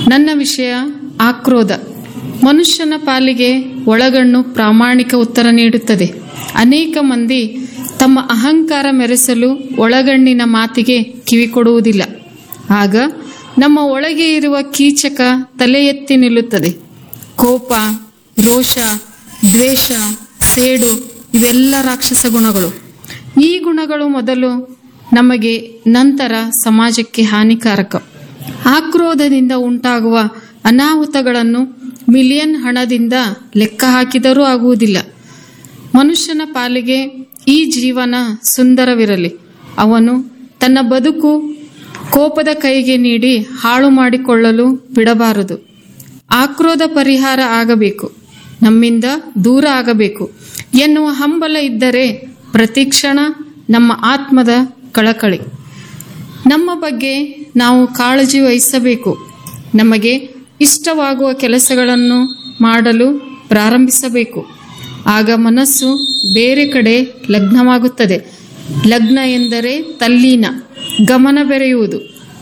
ನನ್ನ ವಿಷಯ ಆಕ್ರೋಧ ಮನುಷ್ಯನ ಪಾಲಿಗೆ ಒಳಗಣ್ಣು ಪ್ರಾಮಾಣಿಕ ಉತ್ತರ ನೀಡುತ್ತದೆ ಅನೇಕ ಮಂದಿ ತಮ್ಮ ಅಹಂಕಾರ ಮೆರೆಸಲು ಒಳಗಣ್ಣಿನ ಮಾತಿಗೆ ಕಿವಿ ಕೊಡುವುದಿಲ್ಲ ಆಗ ನಮ್ಮ ಒಳಗೆ ಇರುವ ಕೀಚಕ ತಲೆ ಎತ್ತಿ ನಿಲ್ಲುತ್ತದೆ ಕೋಪ ರೋಷ ದ್ವೇಷ ಸೇಡು ಇವೆಲ್ಲ ರಾಕ್ಷಸ ಗುಣಗಳು ಈ ಗುಣಗಳು ಮೊದಲು ನಮಗೆ ನಂತರ ಸಮಾಜಕ್ಕೆ ಹಾನಿಕಾರಕ ಆಕ್ರೋಧದಿಂದ ಉಂಟಾಗುವ ಅನಾಹುತಗಳನ್ನು ಮಿಲಿಯನ್ ಹಣದಿಂದ ಲೆಕ್ಕ ಹಾಕಿದರೂ ಆಗುವುದಿಲ್ಲ ಮನುಷ್ಯನ ಪಾಲಿಗೆ ಈ ಜೀವನ ಸುಂದರವಿರಲಿ ಅವನು ತನ್ನ ಬದುಕು ಕೋಪದ ಕೈಗೆ ನೀಡಿ ಹಾಳು ಮಾಡಿಕೊಳ್ಳಲು ಬಿಡಬಾರದು ಆಕ್ರೋಧ ಪರಿಹಾರ ಆಗಬೇಕು ನಮ್ಮಿಂದ ದೂರ ಆಗಬೇಕು ಎನ್ನುವ ಹಂಬಲ ಇದ್ದರೆ ಪ್ರತಿಕ್ಷಣ ನಮ್ಮ ಆತ್ಮದ ಕಳಕಳಿ ನಮ್ಮ ಬಗ್ಗೆ ನಾವು ಕಾಳಜಿ ವಹಿಸಬೇಕು ನಮಗೆ ಇಷ್ಟವಾಗುವ ಕೆಲಸಗಳನ್ನು ಮಾಡಲು ಪ್ರಾರಂಭಿಸಬೇಕು ಆಗ ಮನಸ್ಸು ಬೇರೆ ಕಡೆ ಲಗ್ನವಾಗುತ್ತದೆ ಲಗ್ನ ಎಂದರೆ ತಲ್ಲೀನ ಗಮನ ಬೆರೆಯುವುದು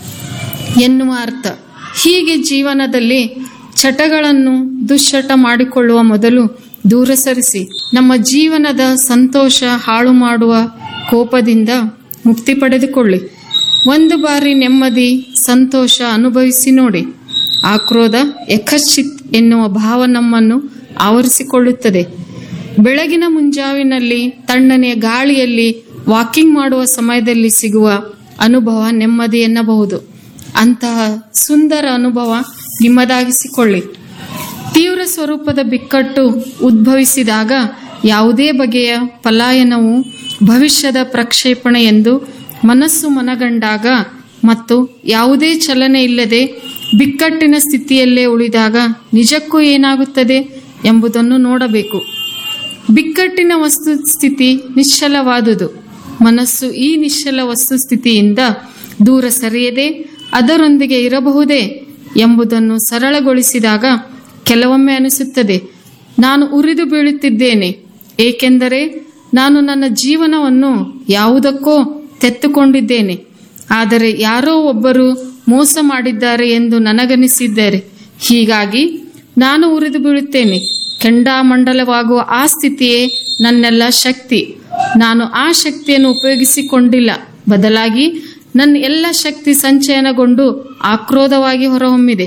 ಎನ್ನುವ ಅರ್ಥ ಹೀಗೆ ಜೀವನದಲ್ಲಿ ಚಟಗಳನ್ನು ದುಶ್ಚಟ ಮಾಡಿಕೊಳ್ಳುವ ಮೊದಲು ದೂರ ಸರಿಸಿ ನಮ್ಮ ಜೀವನದ ಸಂತೋಷ ಹಾಳು ಮಾಡುವ ಕೋಪದಿಂದ ಮುಕ್ತಿ ಪಡೆದುಕೊಳ್ಳಿ ಒಂದು ಬಾರಿ ನೆಮ್ಮದಿ ಸಂತೋಷ ಅನುಭವಿಸಿ ನೋಡಿ ಆಕ್ರೋಧ ಯಕಶ್ಚಿತ್ ಎನ್ನುವ ಭಾವ ನಮ್ಮನ್ನು ಆವರಿಸಿಕೊಳ್ಳುತ್ತದೆ ಬೆಳಗಿನ ಮುಂಜಾವಿನಲ್ಲಿ ತಣ್ಣನೆಯ ಗಾಳಿಯಲ್ಲಿ ವಾಕಿಂಗ್ ಮಾಡುವ ಸಮಯದಲ್ಲಿ ಸಿಗುವ ಅನುಭವ ನೆಮ್ಮದಿ ಎನ್ನಬಹುದು ಅಂತಹ ಸುಂದರ ಅನುಭವ ನಿಮ್ಮದಾಗಿಸಿಕೊಳ್ಳಿ ತೀವ್ರ ಸ್ವರೂಪದ ಬಿಕ್ಕಟ್ಟು ಉದ್ಭವಿಸಿದಾಗ ಯಾವುದೇ ಬಗೆಯ ಪಲಾಯನವು ಭವಿಷ್ಯದ ಪ್ರಕ್ಷೇಪಣೆ ಎಂದು ಮನಸ್ಸು ಮನಗಂಡಾಗ ಮತ್ತು ಯಾವುದೇ ಚಲನೆ ಇಲ್ಲದೆ ಬಿಕ್ಕಟ್ಟಿನ ಸ್ಥಿತಿಯಲ್ಲೇ ಉಳಿದಾಗ ನಿಜಕ್ಕೂ ಏನಾಗುತ್ತದೆ ಎಂಬುದನ್ನು ನೋಡಬೇಕು ಬಿಕ್ಕಟ್ಟಿನ ವಸ್ತುಸ್ಥಿತಿ ನಿಶ್ಚಲವಾದುದು ಮನಸ್ಸು ಈ ನಿಶ್ಚಲ ವಸ್ತುಸ್ಥಿತಿಯಿಂದ ದೂರ ಸರಿಯದೆ ಅದರೊಂದಿಗೆ ಇರಬಹುದೇ ಎಂಬುದನ್ನು ಸರಳಗೊಳಿಸಿದಾಗ ಕೆಲವೊಮ್ಮೆ ಅನಿಸುತ್ತದೆ ನಾನು ಉರಿದು ಬೀಳುತ್ತಿದ್ದೇನೆ ಏಕೆಂದರೆ ನಾನು ನನ್ನ ಜೀವನವನ್ನು ಯಾವುದಕ್ಕೋ ತೆತ್ತುಕೊಂಡಿದ್ದೇನೆ ಆದರೆ ಯಾರೋ ಒಬ್ಬರು ಮೋಸ ಮಾಡಿದ್ದಾರೆ ಎಂದು ನನಗನಿಸಿದ್ದಾರೆ ಹೀಗಾಗಿ ನಾನು ಉರಿದು ಬೀಳುತ್ತೇನೆ ಕೆಂಡಾಮಂಡಲವಾಗುವ ಆ ಸ್ಥಿತಿಯೇ ನನ್ನೆಲ್ಲ ಶಕ್ತಿ ನಾನು ಆ ಶಕ್ತಿಯನ್ನು ಉಪಯೋಗಿಸಿಕೊಂಡಿಲ್ಲ ಬದಲಾಗಿ ನನ್ನ ಎಲ್ಲ ಶಕ್ತಿ ಸಂಚಯನಗೊಂಡು ಆಕ್ರೋಧವಾಗಿ ಹೊರಹೊಮ್ಮಿದೆ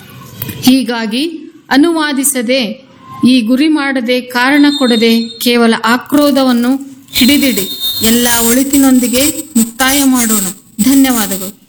ಹೀಗಾಗಿ ಅನುವಾದಿಸದೆ ಈ ಗುರಿ ಮಾಡದೆ ಕಾರಣ ಕೊಡದೆ ಕೇವಲ ಆಕ್ರೋಧವನ್ನು ಹಿಡಿದಿಡಿ ಎಲ್ಲ ಒಳಿತಿನೊಂದಿಗೆ ಮುಕ್ತಾಯ ಮಾಡೋಣ ಧನ್ಯವಾದಗಳು